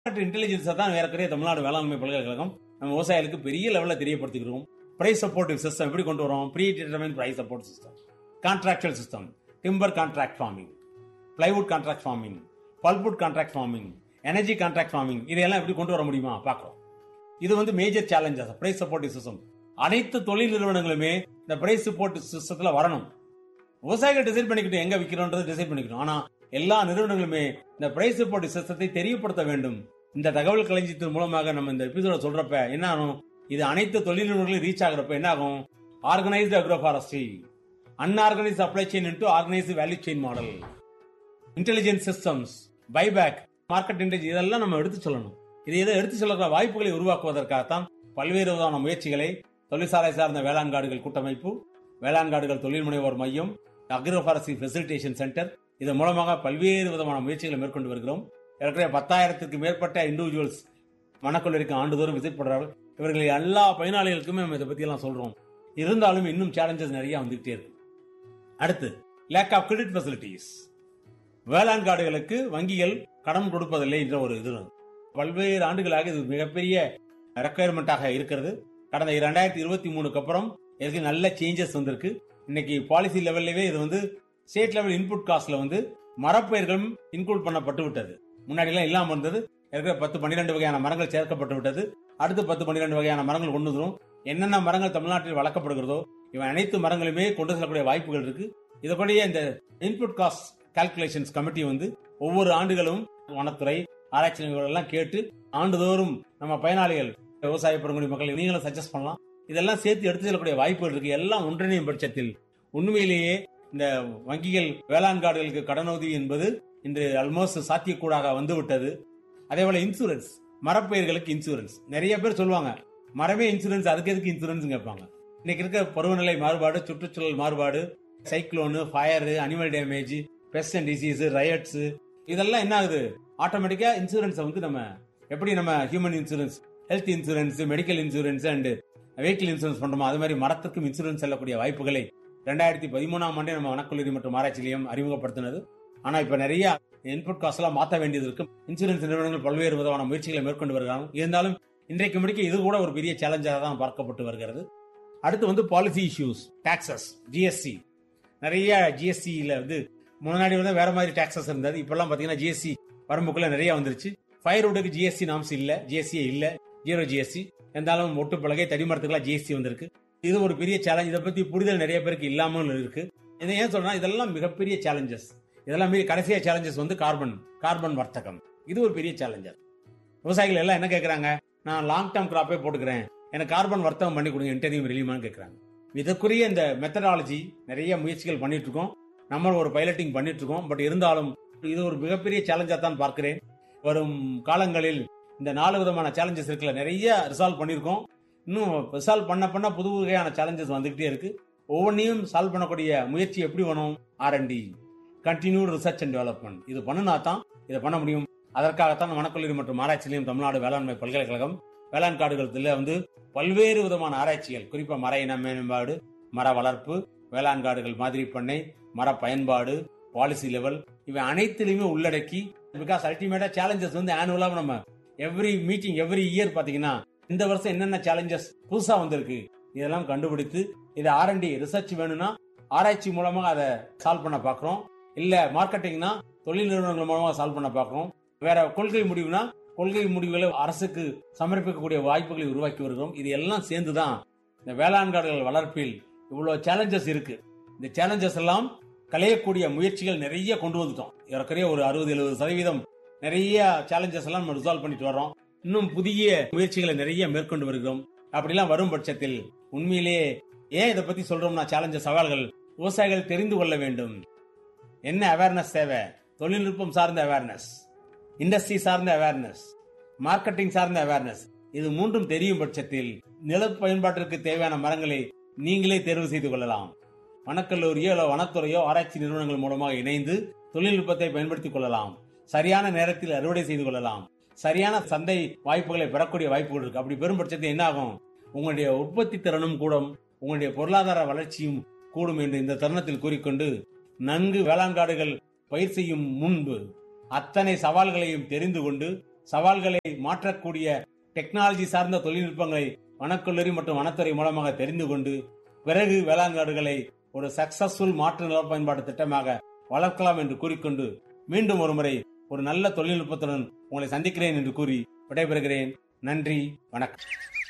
இன்டெலிஜென்ஸை தான் வேறக்குறைய தமிழ்நாடு வேளாண்மை பல்கலைக்கழகம் நம்ம விவசாயிகளுக்கு பெரிய லெவலில் தெரியப்படுத்திக்கிறோம் பிரைஸ் சப்போர்ட்டிவ் சிஸ்டம் எப்படி கொண்டு வரோம் predetermine price support system contractual system timber contract farming plywood contract farming pulpwood contract farming energy contract farming இதெல்லாம் எப்படி கொண்டு வர முடியுமா பார்க்குறோம் இது வந்து major challenges price supportive system அனைத்து தொழில் நிறுவனங்களுமே இந்த பிரைஸ் சப்போர்ட் சிஸ்டத்தில் வரணும் விவசாயிகள் டிசைட் பண்ணிக்கிட்டு எங்க விற்கிறோன்றது டிசைட் பண்ணிக்கணும் ஆனா எல்லா நிறுவனங்களுமே இந்த பிரைஸ் சப்போர்ட் சிஸ்டத்தை தெரியப்படுத்த வேண்டும் இந்த தகவல் களஞ்சியத்தின் மூலமாக நம்ம இந்த எபிசோட சொல்றப்ப என்ன ஆகும் இது அனைத்து தொழில் நிறுவனங்களையும் ரீச் ஆகுறப்ப என்ன ஆகும் organised agro forestry unorganised supply chain into organised value chain model intelligent systems buyback market intelligence இதெல்லாம் நம்ம எடுத்து சொல்லணும் இது இதை எடுத்து சொல்லுற வாய்ப்புகளை உருவாக்குவதற்காகத்தான் பல்வேறு விதமான முயற்சிகளை தொழிற்சாலை சார்ந்த வேளாண் காடுகள் கூட்டமைப்பு வேளாண் காடுகள் தொழில் முனைவோர் மையம் அக்ரோ ஃபாரஸ்ட்ரி ஃபெசிலிட்டேஷன் சென்டர் இதன் மூலமாக பல்வேறு விதமான முயற்சிகளை மேற்கொண்டு வருகிறோம் ஏற்கனவே பத்தாயிரத்துக்கு மேற்பட்ட இண்டிவிஜுவல்ஸ் மணக்கல்லூரிக்கு ஆண்டுதோறும் விசிட் பண்றார்கள் இவர்கள் எல்லா பயனாளிகளுக்குமே நம்ம இதை பத்தி எல்லாம் சொல்றோம் இருந்தாலும் இன்னும் சேலஞ்சஸ் நிறைய வந்துகிட்டே இருக்கு அடுத்து லேக் ஆஃப் கிரெடிட் ஃபெசிலிட்டிஸ் வேளாண் காடுகளுக்கு வங்கிகள் கடன் கொடுப்பதில்லை என்ற ஒரு இது பல்வேறு ஆண்டுகளாக இது மிகப்பெரிய ரெக்குயர்மெண்டாக இருக்கிறது கடந்த இரண்டாயிரத்தி இருபத்தி மூணுக்கு அப்புறம் இதுக்கு நல்ல சேஞ்சஸ் வந்திருக்கு இன்னைக்கு பாலிசி லெவல்லவே இது வந்து ஸ்டேட் லெவல் இன்புட் காஸ்ட்ல வந்து மரப்பயிர்களும் இன்க்ளூட் பண்ணப்பட்டு விட்டது முன்னாடி எல்லாம் இல்லாம இருந்தது இருக்கிற பத்து பன்னிரெண்டு வகையான மரங்கள் சேர்க்கப்பட்டு விட்டது அடுத்து பத்து பன்னிரெண்டு வகையான மரங்கள் கொண்டு வந்துடும் என்னென்ன மரங்கள் தமிழ்நாட்டில் வளர்க்கப்படுகிறதோ இவன் அனைத்து மரங்களுமே கொண்டு செல்லக்கூடிய வாய்ப்புகள் இருக்கு இதற்குடைய இந்த இன்புட் காஸ்ட் கால்குலேஷன்ஸ் கமிட்டி வந்து ஒவ்வொரு ஆண்டுகளும் வனத்துறை ஆராய்ச்சி நிறுவனங்கள் எல்லாம் கேட்டு ஆண்டுதோறும் நம்ம பயனாளிகள் விவசாய பெருங்குடி மக்கள் நீங்களும் சஜஸ்ட் பண்ணலாம் இதெல்லாம் சேர்த்து எடுத்து செல்லக்கூடிய வாய்ப்புகள் இருக்கு எல்லாம் ஒன்றிணையும் பட்சத்தில் உண்மையிலேயே இந்த வங்கிகள் வேளாண் காடுகளுக்கு கடனுதவி என்பது இன்று ஆல்மோஸ்ட் சாத்தியக்கூடாக வந்துவிட்டது அதே போல இன்சூரன்ஸ் மரப்பயிர்களுக்கு இன்சூரன்ஸ் நிறைய பேர் சொல்லுவாங்க மரமே இன்சூரன்ஸ் அதுக்கு எதுக்கு இன்சூரன்ஸ் கேட்பாங்க இன்னைக்கு இருக்க பருவநிலை மாறுபாடு சுற்றுச்சூழல் மாறுபாடு cyclone fire animal damage pest and disease riots இதெல்லாம் என்ன ஆகுது ஆட்டோமேட்டிக்கா இன்சூரன்ஸை வந்து நம்ம எப்படி நம்ம human insurance health insurance medical insurance and vehicle insurance பண்றோமோ அது மாதிரி மரத்துக்கும் இன்சூரன்ஸ் செல்லக்கூடிய வாய்ப்புகளை ரெண்டாயிரத்தி பதிமூணாம் ஆண்டே நம்ம வனக்கல்லூரி மற்றும் ஆராய்ச்சி நிலையம் அறிமுகப்படுத்தினது ஆனா இப்ப நிறைய இன்புட் காஸ்ட் எல்லாம் மாற்ற வேண்டியது இருக்கும் இன்சூரன்ஸ் நிறுவனங்கள் பல்வேறு விதமான முயற்சிகளை மேற்கொண்டு வருகிறாங்க இருந்தாலும் இன்றைக்கு முடிக்க இது கூட ஒரு பெரிய சேலஞ்சாக தான் பார்க்கப்பட்டு வருகிறது அடுத்து வந்து பாலிசி இஷ்யூஸ் டாக்ஸஸ் ஜிஎஸ்டி நிறைய ஜிஎஸ்டியில வந்து முன்னாடி வந்து வேற மாதிரி டாக்ஸஸ் இருந்தது இப்பெல்லாம் பாத்தீங்கன்னா ஜிஎஸ்டி வரம்புக்குள்ள நிறைய வந்துருச்சு ஃபயர்வுட்டுக்கு ஜிஎஸ்டி நாம்ஸ் இல்ல ஜிஎஸ்டி இல்ல ஜீரோ ஜிஎஸ்டி இருந்தாலும் ஒட்டு பலகை தடிமரத்துக்குலாம் ஜிஎஸ்டி வந்திருக்கு இது ஒரு பெரிய சேலஞ்ச் இதை பத்தி புரிதல் நிறைய பேருக்கு இல்லாமல் இருக்கு இதை ஏன் சொல்றேன் இதெல்லாம் மிகப்பெரிய சேலஞ்சஸ் இதெல்லாம் மீறி கடைசியா சேலஞ்சஸ் வந்து கார்பன் கார்பன் வர்த்தகம் இது ஒரு பெரிய சேலஞ்சர் விவசாயிகள் எல்லாம் என்ன கேட்கறாங்க நான் லாங் டேர்ம் கிராப்பே போட்டுக்கிறேன் எனக்கு கார்பன் வர்த்தகம் பண்ணி கொடுங்க இன்டர்வியூ ரிலீமான்னு கேட்கறாங்க இதற்குரிய இந்த மெத்தடாலஜி நிறைய முயற்சிகள் பண்ணிட்டு இருக்கோம் நம்ம ஒரு பைலட்டிங் பண்ணிட்டு இருக்கோம் பட் இருந்தாலும் இது ஒரு மிகப்பெரிய சேலஞ்சா தான் பார்க்கிறேன் வரும் காலங்களில் இந்த நாலு விதமான சேலஞ்சஸ் இருக்குல்ல நிறைய ரிசால்வ் பண்ணியிருக்கோம் இன்னும் ரிசால்வ் பண்ண பண்ண புது வகையான சேலஞ்சஸ் வந்துகிட்டே இருக்கு ஒவ்வொன்றையும் சால்வ் பண்ணக்கூடிய முயற்சி எப்படி வேணும் R and D continue research and development இது பண்ணினா தான் இதை பண்ண முடியும் அதற்காகத்தான் வனக்கல்லூரி மற்றும் ஆராய்ச்சி நிலையம் தமிழ்நாடு வேளாண்மை பல்கலைக்கழகம் வேளாண் காடுகளத்தில் வந்து பல்வேறு விதமான ஆராய்ச்சிகள் குறிப்பா மர இன மேம்பாடு மர வளர்ப்பு வேளாண் காடுகள் மாதிரி பண்ணை மர பயன்பாடு பாலிசி லெவல் இவை அனைத்திலுமே உள்ளடக்கி பிகாஸ் அல்டிமேட்டா சேலஞ்சஸ் வந்து ஆனுவலா நம்ம எவ்ரி மீட்டிங் எவ்ரி இயர் பாத்தீங்கன்னா இந்த வருஷம் என்னென்ன சேலஞ்சஸ் புதுசா வந்திருக்கு இதெல்லாம் கண்டுபிடித்து இது ஆர்என்டி ரிசர்ச் வேணும்னா ஆராய்ச்சி மூலமாக அதை சால்வ் பண்ண பாக்குறோம் இல்ல மார்க்கெட்டிங்னா தொழில் நிறுவனங்கள் மூலமாக சால்வ் பண்ண பாக்குறோம் வேற கொள்கை முடிவுனா கொள்கை முடிவுகளை அரசுக்கு சமர்ப்பிக்கக்கூடிய வாய்ப்புகளை உருவாக்கி வருகிறோம் இது எல்லாம் சேர்ந்துதான் இந்த வேளாண் காடுகள் வளர்ப்பில் இவ்வளவு சேலஞ்சஸ் இருக்கு இந்த சேலஞ்சஸ் எல்லாம் களையக்கூடிய முயற்சிகள் நிறைய கொண்டு வந்துட்டோம் ஏற்கனவே ஒரு அறுபது எழுபது சதவீதம் நிறைய சேலஞ்சஸ் எல்லாம் நம்ம ரிசால்வ் பண்ணிட்டு வரோம் இன்னும் புதிய முயற்சிகளை நிறைய மேற்கொண்டு வருகிறோம் அப்படிலாம் வரும் பட்சத்தில் உண்மையிலேயே ஏன் இதை பத்தி சொல்றோம்னா சேலஞ்சஸ் சவால்கள் விவசாயிகள் தெரிந்து கொள்ள வேண்டும் என்ன அவேர்னஸ் தேவை தொழில்நுட்பம் சார்ந்த அவேர்னஸ் இண்டஸ்ட்ரி சார்ந்த அவேர்னஸ் மார்க்கெட்டிங் சார்ந்த அவேர்னஸ் இது மூன்றும் தெரியும் பட்சத்தில் நில பயன்பாட்டிற்கு தேவையான மரங்களை நீங்களே தேர்வு செய்து கொள்ளலாம் வனக்கல்லூரியோ இல்ல வனத்துறையோ ஆராய்ச்சி நிறுவனங்கள் மூலமாக இணைந்து தொழில்நுட்பத்தை பயன்படுத்திக் கொள்ளலாம் சரியான நேரத்தில் அறுவடை செய்து கொள்ளலாம் சரியான சந்தை வாய்ப்புகளை பெறக்கூடிய வாய்ப்புகள் இருக்கு அப்படி பெரும் பட்சத்தில் என்ன ஆகும் உங்களுடைய உற்பத்தி திறனும் கூடும் உங்களுடைய பொருளாதார வளர்ச்சியும் கூடும் என்று இந்த தருணத்தில் கூறிக்கொண்டு நன்கு வேளாண் காடுகள் பயிர் செய்யும் முன்பு அத்தனை சவால்களையும் தெரிந்து கொண்டு சவால்களை மாற்றக்கூடிய டெக்னாலஜி சார்ந்த தொழில்நுட்பங்களை வனக்கல்லூரி மற்றும் வனத்துறை மூலமாக தெரிந்து கொண்டு பிறகு வேளாண்காடுகளை ஒரு சக்சஸ்ஃபுல் மாற்று நில பயன்பாடு திட்டமாக வளர்க்கலாம் என்று கூறிக்கொண்டு மீண்டும் ஒருமுறை ஒரு நல்ல தொழில்நுட்பத்துடன் உங்களை சந்திக்கிறேன் என்று கூறி விடைபெறுகிறேன் நன்றி வணக்கம்